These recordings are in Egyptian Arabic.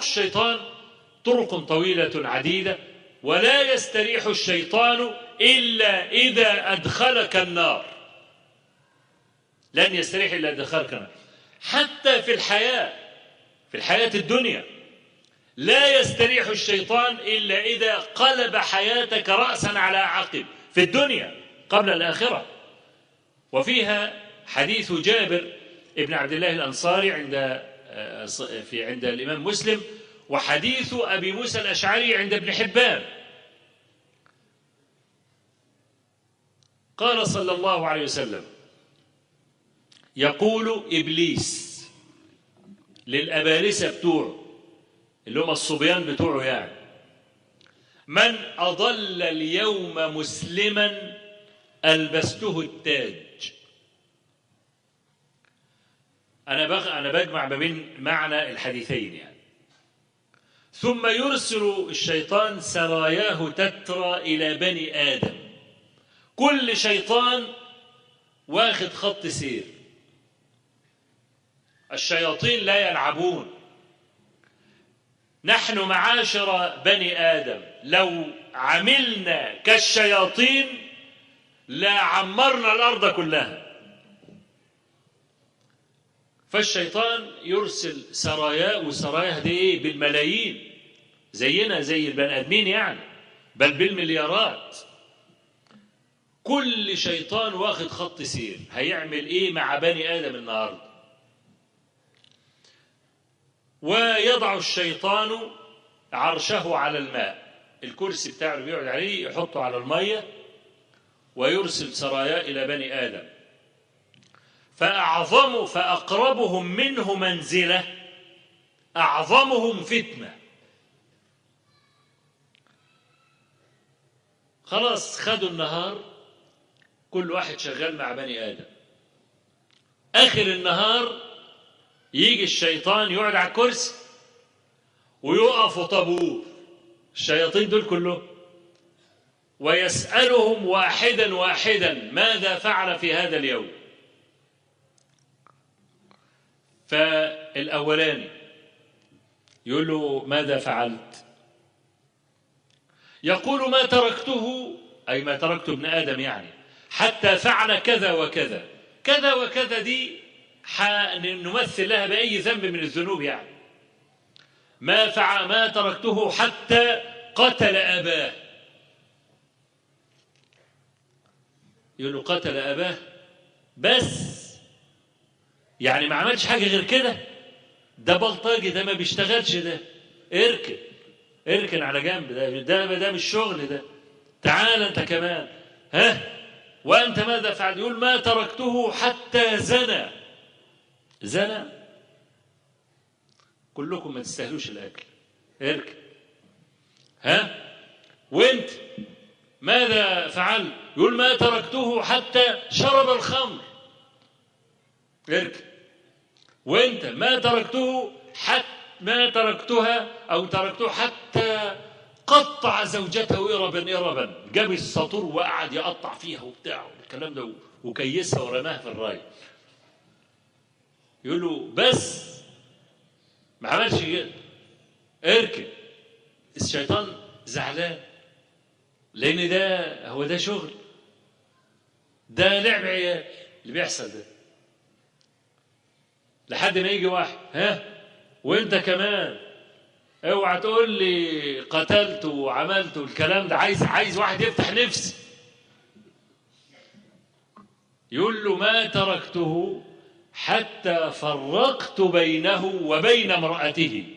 الشيطان طرق طويلة عديدة ولا يستريح الشيطان إلا إذا أدخلك النار لن يستريح إلا إذا أدخلك النار حتى في الحياة في الحياة الدنيا لا يستريح الشيطان إلا إذا قلب حياتك رأسا على عقب في الدنيا قبل الآخرة وفيها حديث جابر ابن عبد الله الأنصاري عند في عند الإمام مسلم وحديث أبي موسى الأشعري عند ابن حبان قال صلى الله عليه وسلم يقول إبليس للأبالسة بتوعه اللي هم الصبيان بتوعه يعني من أضل اليوم مسلما ألبسته التاج أنا بغ... أنا بجمع ما بين معنى الحديثين يعني ثم يرسل الشيطان سراياه تترى إلى بني آدم كل شيطان واخد خط سير الشياطين لا يلعبون نحن معاشر بني آدم لو عملنا كالشياطين لا عمرنا الأرض كلها فالشيطان يرسل سراياه وسراياه دي ايه بالملايين زينا زي البني ادمين يعني بل بالمليارات كل شيطان واخد خط سير هيعمل ايه مع بني ادم النهارده ويضع الشيطان عرشه على الماء الكرسي بتاعه اللي بيقعد عليه يحطه على الميه ويرسل سراياه الى بني ادم فأعظم فأقربهم منه منزلة أعظمهم فتنة خلاص خدوا النهار كل واحد شغال مع بني آدم آخر النهار يجي الشيطان يقعد على الكرسي ويقفوا طابور الشياطين دول كلهم ويسألهم واحدا واحدا ماذا فعل في هذا اليوم فالأولاني يقول له ماذا فعلت يقول ما تركته أي ما تركت ابن آدم يعني حتى فعل كذا وكذا كذا وكذا دي نمثل لها بأي ذنب من الذنوب يعني ما فعل ما تركته حتى قتل أباه يقول له قتل أباه بس يعني ما عملش حاجة غير كده ده بلطجي ده ما بيشتغلش ده اركن اركن على جنب ده ده ده مش شغل ده تعال انت كمان ها وانت ماذا فعل يقول ما تركته حتى زنى زنى كلكم ما تستاهلوش الاكل اركن ها وانت ماذا فعل يقول ما تركته حتى شرب الخمر اركن وانت ما تركته حتى ما تركتها او تركته حتى قطع زوجته إربا إربا جاب السطور وقعد يقطع فيها وبتاع الكلام ده وكيسها ورماها في الراي يقول له بس ما عملش كده اركن الشيطان زعلان لان ده هو ده شغل ده لعب عيال اللي بيحصل ده لحد ما يجي واحد ها وانت كمان اوعى تقول لي قتلت وعملت الكلام ده عايز عايز واحد يفتح نفسي يقول له ما تركته حتى فرقت بينه وبين امرأته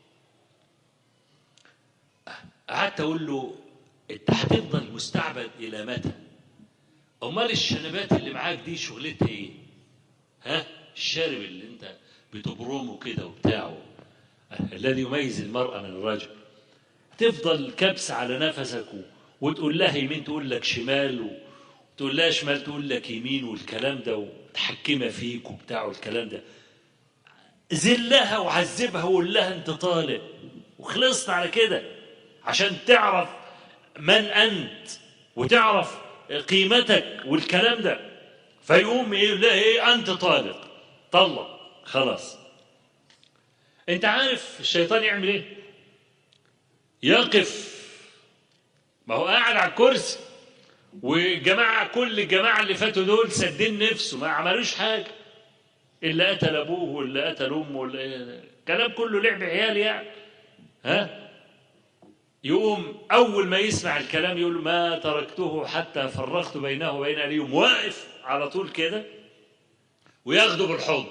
قعدت اقول له انت هتفضل مستعبد الى متى امال الشنبات اللي معاك دي شغلتها ايه ها الشارب اللي انت بتبرمه كده وبتاعه الذي يميز المرأة من الرجل تفضل كبس على نفسك وتقول لها يمين تقول لك شمال وتقول لها شمال تقول لك يمين والكلام ده وتحكمها فيك وبتاع والكلام ده ذلها وعذبها وقول لها انت طالق وخلصت على كده عشان تعرف من انت وتعرف قيمتك والكلام ده فيقوم يقول لها ايه انت طالق طلق خلاص انت عارف الشيطان يعمل ايه يقف ما هو قاعد على الكرسي والجماعة كل الجماعة اللي فاتوا دول سدين نفسه ما عملوش حاجة اللي قتل أبوه واللي قتل أمه واللي كلام كله لعب عيال يعني ها يقوم أول ما يسمع الكلام يقول ما تركته حتى فرقت بينه وبين أبيهم واقف على طول كده وياخده بالحضن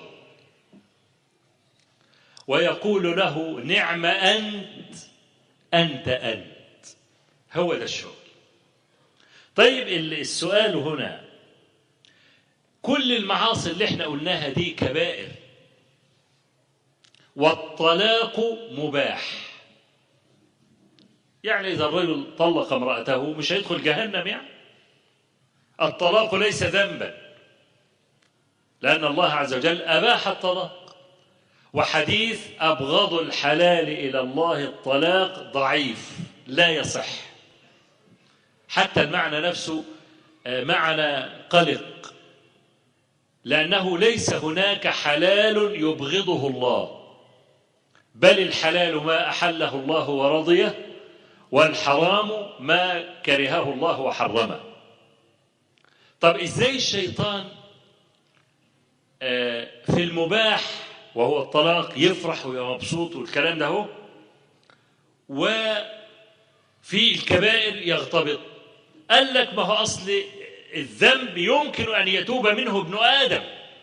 ويقول له نعم أنت أنت أنت هو ده الشغل طيب السؤال هنا كل المعاصي اللي احنا قلناها دي كبائر والطلاق مباح يعني إذا الرجل طلق امرأته مش هيدخل جهنم يعني الطلاق ليس ذنبا لأن الله عز وجل أباح الطلاق وحديث أبغض الحلال إلى الله الطلاق ضعيف لا يصح حتى المعنى نفسه معنى قلق لأنه ليس هناك حلال يبغضه الله بل الحلال ما أحله الله ورضيه والحرام ما كرهه الله وحرمه طب إزاي الشيطان في المباح وهو الطلاق يفرح ويبقى مبسوط والكلام ده هو وفي الكبائر يغتبط قال لك ما هو أصل الذنب يمكن أن يتوب منه ابن آدم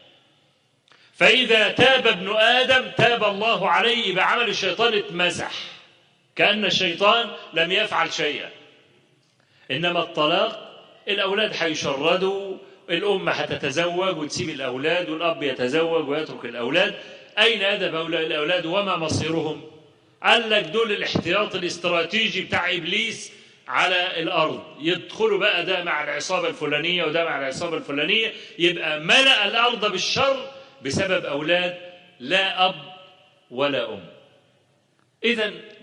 فإذا تاب ابن آدم تاب الله عليه بعمل الشيطان اتمسح كأن الشيطان لم يفعل شيئا إنما الطلاق الأولاد هيشردوا الأم هتتزوج وتسيب الأولاد والأب يتزوج ويترك الأولاد أين يذهب هؤلاء الأولاد وما مصيرهم قال لك دول الاحتياط الاستراتيجي بتاع إبليس على الأرض يدخلوا بقى ده مع العصابة الفلانية وده مع العصابة الفلانية يبقى ملأ الأرض بالشر بسبب أولاد لا أب ولا أم إذا